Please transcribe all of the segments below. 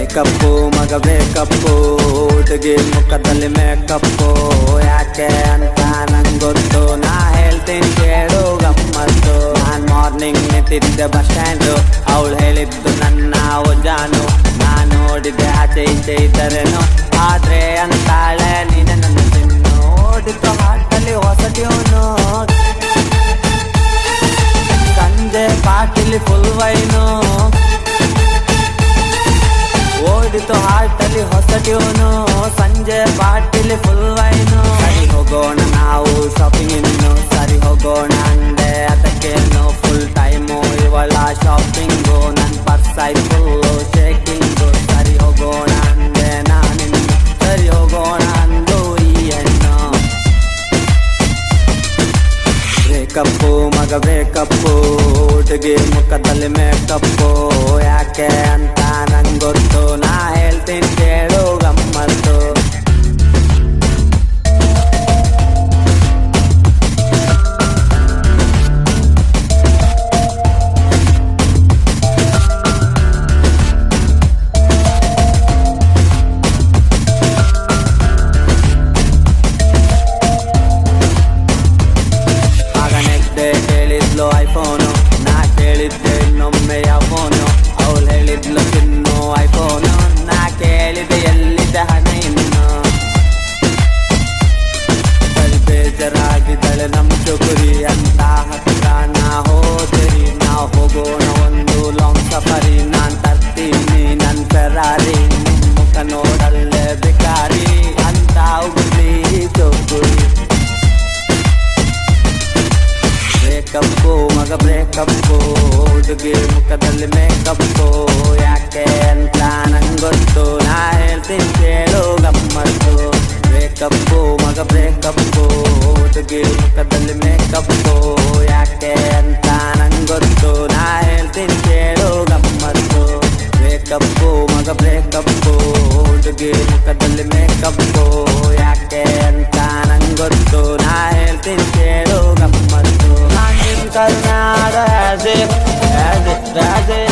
breakup ಮಗ breakup ಹುಡುಗಿ ಮುಖದಲ್ಲಿ ಮೇಕಪ್ಪು ಯಾಕೆ ಅಂತ ನಂಗೊತ್ತು ನಾ ಹೇಳ್ತೀನಿ ಕೇಳು ಗಮ್ಮತ್ತು ನಾನ್ ಮಾರ್ನಿಂಗ್ ನಿಂತಿದ್ದೆ ಬಸ್ ಸ್ಟ್ಯಾಂಡು ಅವಳು ಹೇಳಿದ್ದು ನನ್ನ ಒಜಾನು ನಾ ನೋಡಿದೆ ಆಚೆ ಈಚೆ ಇದ್ದರೇನು ಆದ್ರೆ ಅಂತಾಳೆ ನೀನೆ ನನ್ನ ತಿನ್ನು ಓಡಿತು ಹಾಟಲ್ಲಿ ಹೊಸ ಟ್ಯೂನು ಸಂಜೆ ಪಾಟಿಲಿ ಫುಲ್ ವೈನು ಓಡಿತು ಹಾಟಲ್ಲಿ ಹೊಸ ಟ್ಯೂನು ಸಂಜೆ ಪಾಟಿಲಿ ಫುಲ್ ವೈನು ಸರಿ ಹೋಗೋಣ ನಾವು ಶಾಪಿಂಗ್ ಇನ್ನು ಸರಿ ಹೋಗೋಣ ಅಂದೆ ಅದಕ್ಕೇನು ಫುಲ್ ಟೈಮು ಇವಳ ಶಾಪಿಂಗು ನನ್ನ ಪರ್ಸ್ ಆಯ್ತು ಫುಲ್ಲು ಶೇಕಿಂಗು ಸರಿ ಹೋಗೋಣ ಅಂದೆ ನಾನಿನ್ನು ಸರಿ ಹೋಗೋಣ ಅಂದು ಈ ಹೆಣ್ಣು ಬ್ರೇಕಪ್ಪು ಮಗ ಬ್ರೇಕಪ್ಪು ಹುಡುಗಿ ಮುಖದಲ್ಲಿ ಮೇಕಪ್ಪು ಯಾಕೆ ಅಂತ ನಂಗೊತ್ತು ನಾ ಹೇಳ್ತೀನಿ ಕೇಳು ಗಮ್ಮತ್ತು ಆಗ ನೆಕ್ಸ್ಟ್ ಡೇ ಕೇಳಿದ್ಲು ಐಫೋನು ನಾ ಕೇಳಿದ್ದೆ ಇನ್ನೊಮ್ಮೆ ಯಾವ ಫೋನು ಅವಳು ಹೇಳಿದ್ಲು ತಿನ್ನು ಐಫೋನು ನಾ ಕೇಳಿದೆ ಎಲ್ಲಿದೆ ಹಣ ಇನ್ನು ಸರಿ ಬೇಜಾರಾಗಿದ್ದಾಳೆ ನಮ್ ಚುಗುರಿ ಅಂತ ಹತ್ರ ನಾ ಹೋದಿರಿ ನಾವು ಹೋಗೋಣ ಒಂದು ಲಾಂಗ್ ಸಫರಿ ನಾನ್ ತರ್ತೀನಿ ನನ್ ಫೆರಾರಿ ನಿನ್ ಮುಖ ನೋಡಲ್ಲೇ ಬೇಕಾರಿ ಅಂತ ಉಗುಳಿ ಚುಗುರಿ ಬ್ರೇಕಪ್ಪು ಮಗ ಬ್ರೇಕಪ್ಪು ಹುಡುಗಿ ಮುಖದಲ್ಲಿ ಮೇಕಪ್ಪು ಯಾಕೆ ಅಂತ ನಂಗೊತ್ತು ನಾ ಹೇಳ್ತೀನಿ ಕೇಳು ಗಮ್ಮತ್ತು ಬ್ರೇಕಪ್ಪು ಮಗ ಬ್ರೇಕಪ್ಪು ಹುಡುಗಿ ಮುಖದಲ್ಲಿ ಮೇಕಪ್ಪು ಯಾಕೆ ಅಂತ ನಂಗೊತ್ತು ನಾ ಹೇಳ್ತೀನಿ ಕೇಳು ಗಮ್ಮತ್ತು ಬ್ರೇಕಪ್ಪು ಮಗ ಬ್ರೇಕಪ್ಪು ಹುಡುಗಿ ಮುಖದಲ್ಲಿ ಮೇಕಪ್ಪು ಯಾಕೆ ಅಂತ ನಂಗೊತ್ತು ನಾ ಹೇಳ್ತೀನಿ ಕೇಳು ಗಮ್ಮತ್ತು ನಾನ್ ನಿನ್ ಕರುನಾಡ ರಾಜೆ ರಾಜೆ ರಾಜೆ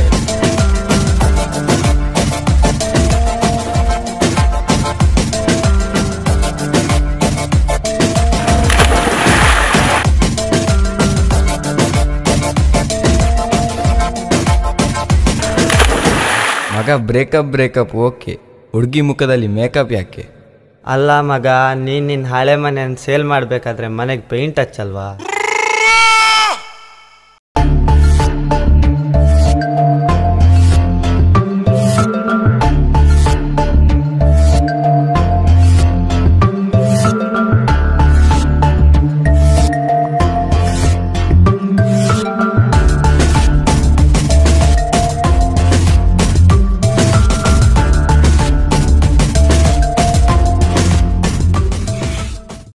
ಮಗ ಬ್ರೇಕಪ್ ಬ್ರೇಕಪ್ ಓಕೆ ಹುಡುಗಿ ಮುಖದಲ್ಲಿ ಮೇಕಪ್ ಯಾಕೆ ಅಲ್ಲ ಮಗ ನೀನ್ ನಿನ್ ಹಳೆ ಮನೆಯನ್ನು ಸೇಲ್ ಮಾಡ್ಬೇಕಾದ್ರೆ ಮನೆಗೆ ಪೇಂಟ್ ಹಚ್ಚಲ್ವಾ